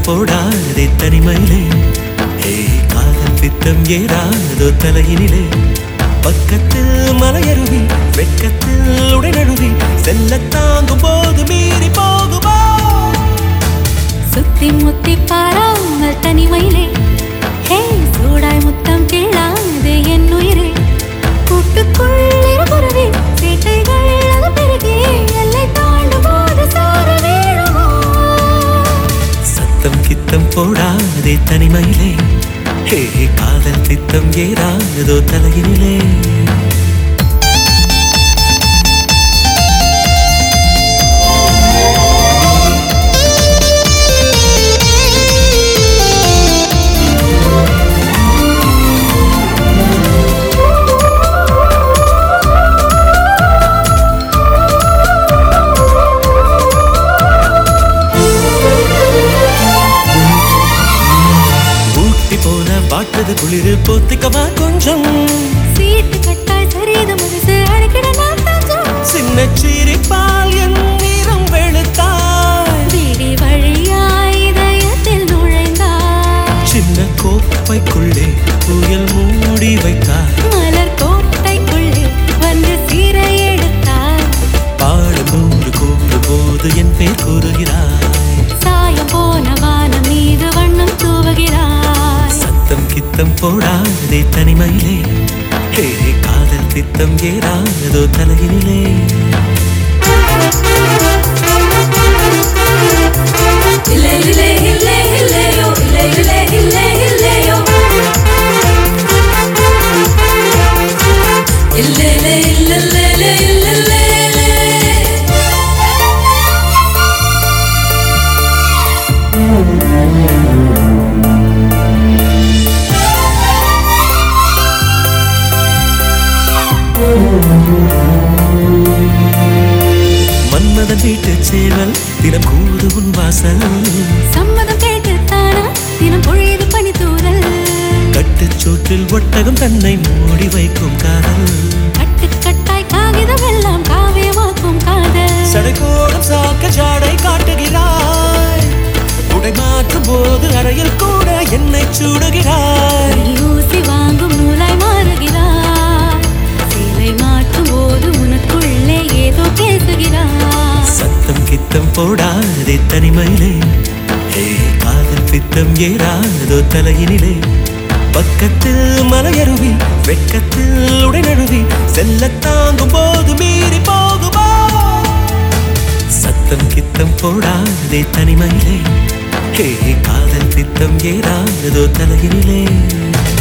போடாதே தனிமையிலே ஏ காதல் பித்தம் ஏறாதோ தலையினிலே பக்கத்தில் மலையருவி வெட்கத்தில் உடைநழுவி செல்ல தாங்கும் போது மீறி போகுமோ சுத்தி முத்தி பாராமல் தனிமையிலே ஹே சூடாய் முத்தம் கேளாது என் உயிரே கூட்டுக்குள் இருபுறவே சேட்டைகள் அது பெருகி எல்லை தாண்டும் போது சார வீழுமோ சத்தம் கித்தம் போடாதே தனிமையிலே ஹே காதல் பித்தம் ஏறாதோ தலையினிலே ஊட்டி போல வாட்டது குளிரு போத்திக்கவா கொஞ்சம் சீட்டு கட்டாய் சரீத மனசு அழைக்கிட நான் தஞ்சம் சின்ன சிரிப்பால் என் நிறம் வெளுத்தாய் வீடி வழியாய் இதயத்தில் நுழைந்தாய் சின்ன கோப்பைக்குள்ளே புயல் மூடி வைத்தாய் மலர் கோட்டைக்குள்ளே வந்து சீரை எடுத்தாய் பாடும் நூறு கூறு போது என் பேர் கூறுகிறாய் சாயம் போன வானம் மீது வண்ணம் தூவுகிறாய் சத்தம் கித்தம் போடாதே தனிமையிலே ஹே காதல் தித்தம் ஏறாதோ தலையினிலே இல்லை இல்லை இல்லை இல்லையோ இல்லை இல்லை இல்லை இல்லையோ இல்லை இல்லை இல்லை இல்லை இல்லை இல்லை மன்மதன் வீட்டு சேவல் தினம் கூது உன் வாசல் சம்மதம் கேட்டுத்தானா தினம் பொழியுது பனித்தூரல் கட்டுச்சோற்றில் ஒட்டகம் தன்னை மூடி வைக்கும் காதல் கட்டுக்கட்டாய் காகிதம் எல்லாம் காவியமாக்கும் காதல் சடைகோடும் சாக்க ஜாடை காட்டுகிறாய் உடை மாற்றும் போது அறையில் கூட என்னை சூடுகிறாய் நீ ஊசி வாங்கும் நூலாய் மாறுகிறாய் சேலை மாற்றும் போது உனக்குள்ளே ஏதோ பேசுகிறாய் சத்தம் கித்தம் போடாதே தனிமையிலே ஹே காதல் பித்தம் ஏறாதோ தலையினிலே பக்கத்தில் மலையருவி வெட்கத்தில் உடைநழுவி செல்ல தாங்கும் போது மீறி போகுமோ சத்தம் கித்தம் போடாதே தனிமையிலே ஹே காதல் பித்தம் ஏறாதோ தலையினிலே